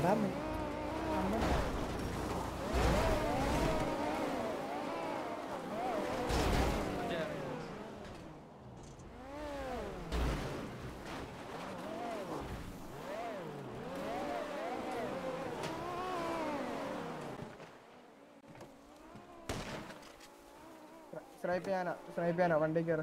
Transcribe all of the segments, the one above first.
വരാന്ന് സ്നൈപ്പ് ചെയ്യാനാ സ്നൈപ്പ് ചെയ്യാനാ വണ്ടി കയറി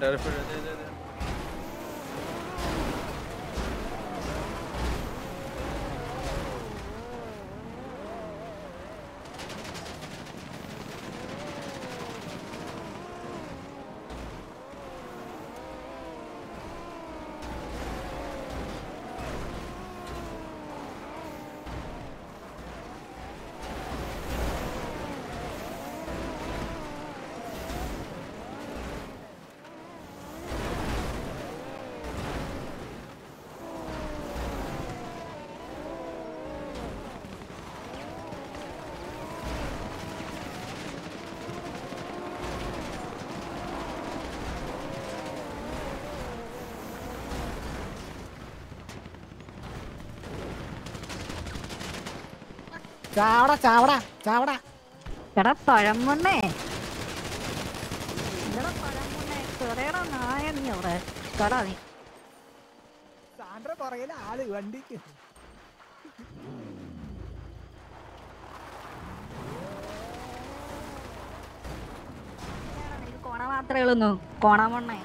ടെറിഫ് അതെ അതെ അതെ ചാവട ചാവട ചാവട എടാ പഴമുണ്ണേ എടാ പഴമുണ്ണേ ചെറിയടാ നായ നീ അവിടെ കടാ നീ സാൻഡ്ര പുറകില് ആള് വണ്ടിക്ക് നിനക്ക് കോണ മാത്രമേ ഉള്ളൂ കോണമുണ്ണേ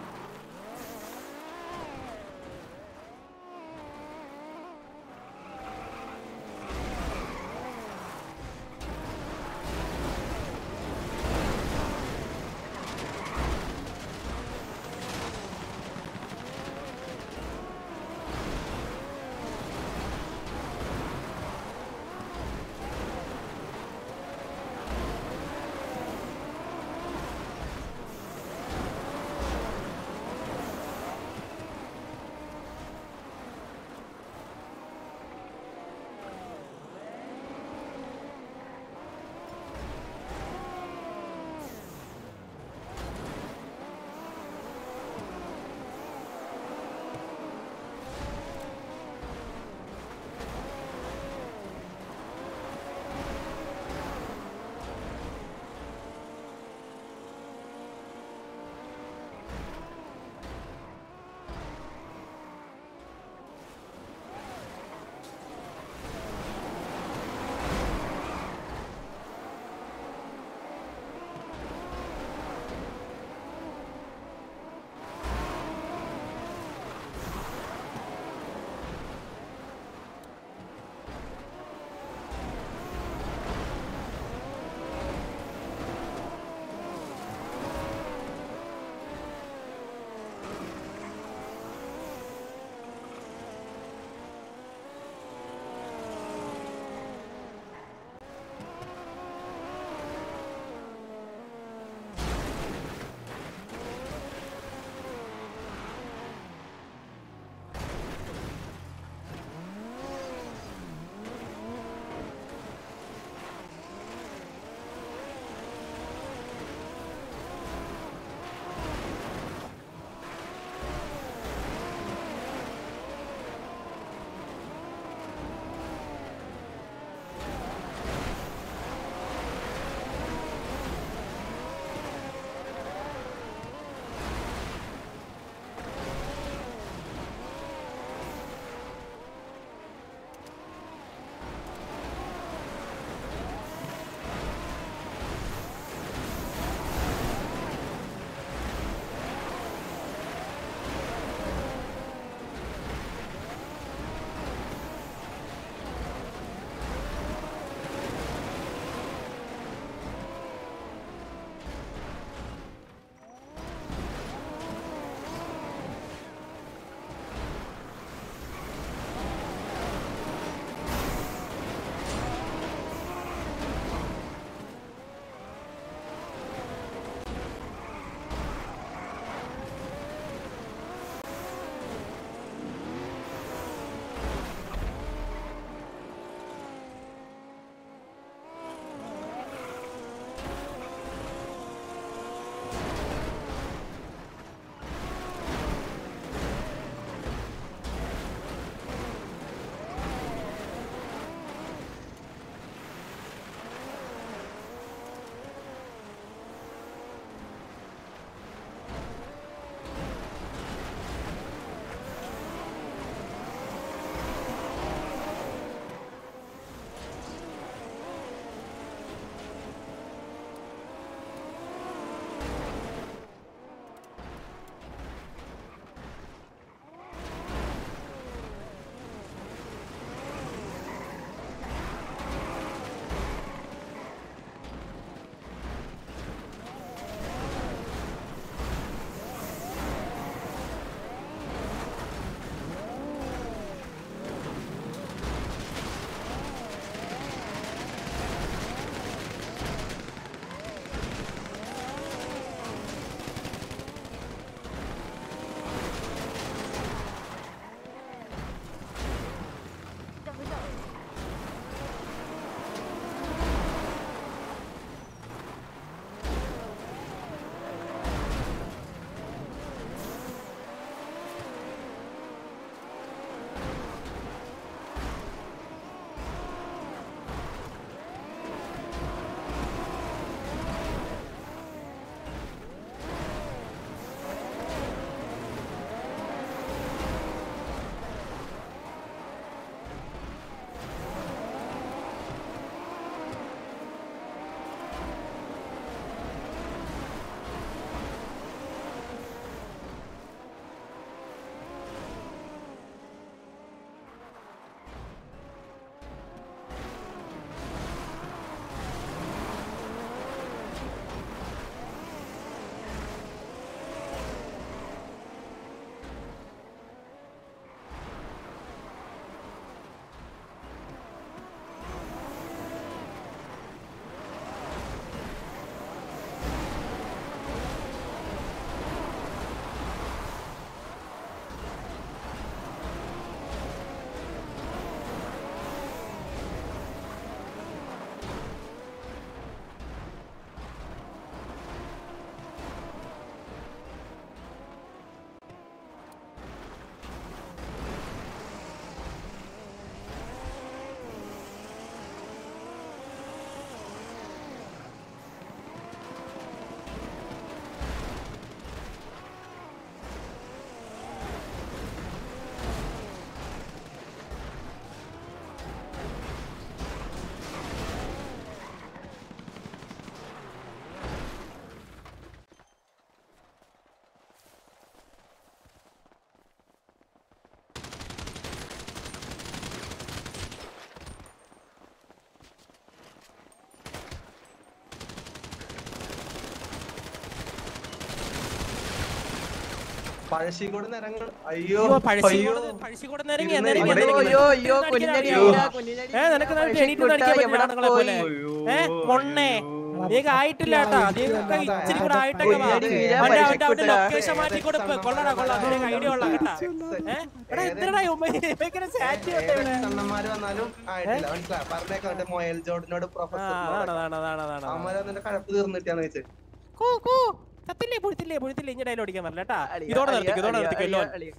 പഴശ്ശിക്കോട് നിരങ്ങൾ അയ്യോ അയ്യോ പഴശ്ശി അയ്യോ പഴശ്ശിക്കൂടെ നിരങ്ങി ഇരുന്ന് നിരങ്ങി ഇവിടെ നിരങ്ങി. അയ്യോ അയ്യോ ഇരുന്ന് കുഞ്ഞിനടി അടിക്കാൻ ഇല്ല, അറിയാമോ? കുഞ്ഞിനടി ഏ, നിനക്ക് ഇല്ല, നിനക്ക് എണീറ്റ് അടിക്കാൻ പഴശ്ശിക്കുട്ട പറ്റില്ല എവിടെ ആണുങ്ങളെ പോലെ. പോയി? ഏ പൊണ്ണേ നീക്ക് ആയിട്ടില്ല കേട്ടാ നീക്കൊക്കെ ഇച്ചിരി കൂടെ ആയിട്ടൊക്കെ വാ കുഞ്ഞിനടി വീഴാൻ അവന്റെ അവന്റെ അവന്റെ പഴശ്ശിക്കുട്ട. ലൊക്കേഷൻ മാറ്റി കൊടുപ്പ് കൊള്ളടാ കൊള്ളാം അതിനൊക്കെ ഐഡിയ ഉള്ള കേട്ടാ ഏ എടാ എന്തിനാ ഭയങ്കര സാറ്റി ഉണ്ട് ഇവിടെ അണ്ണന്മാര് വന്നാലും ആയിട്ടില്ല മനസ്സിലായി പറഞ്ഞേക്കാട്ടെ മൊയൽ ജോർഡിനോട് ആ പ്രൊഫസർ അതാണ് അതാണ് അതാണ് അതാണ് അവന്മാര് അതിന്റെ കഴപ്പ് തീർന്നിട്ടാന്ന് വെച്ച് കൂ കൂ ചത്തില്ലേ പൊഴുത്തില്ലേ പൊഴുത്തില്ലേ ഇങ്ങനെ ഡയലോഗ് അടിക്കാൻ പറ്റില്ല കേട്ടാ അളിയ, ഇതോടെ അളിയ, നിർത്തിക്കോ ഇതോടെ അളിയ, നിർത്തിക്കോ അളിയ, അളിയ.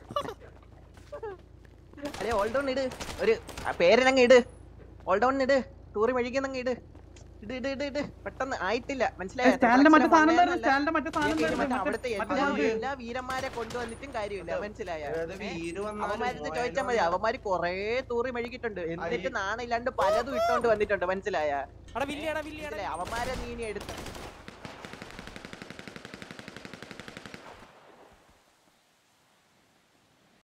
അളിയ ഓൾ ഡൗൺ ഇട് ഒരു ആ പേരിനങ്ങ് ഇട് ഓൾ ഡൗൺ ഇട് ടൂറി വഴിക്കുന്നങ്ങ് ഇട് ഇട് ഇട് ഇട് ഇട് പെട്ടെന്ന് ആയിട്ടില്ല മനസ്സിലായോ സ്റ്റാലിന്റെ മറ്റേ സാധനം അക്ഷരം തരുന്നു സ്റ്റാലിന്റെ മറ്റേ സാധനം ഇനി തരുന്നു മറ്റേ മറ്റേ അവിടുത്തെ മറ്റേ എല്ലാ സാധനം എല്ലാ വീരന്മാരെ കൊണ്ടുവന്നിട്ടും കാര്യമില്ല മനസ്സിലായ ഏത് വീര് വന്നാലും അവന്മാരടുത്ത് ചോദിച്ചാൽ മതി മൊയൽ അവന്മാര് കൊറേ തൂറി മെഴുകിയിട്ടുണ്ട് എന്നിട്ട് നാണില്ലാണ്ട് പലതും ഇട്ടോണ്ട് വന്നിട്ടുണ്ട് മനസ്സിലായ എടാ വില്ലിയാടാ വില്ലിയാടാ മനസ്സിലായ അവന്മാരെ നീ ഇനി എടുത്ത്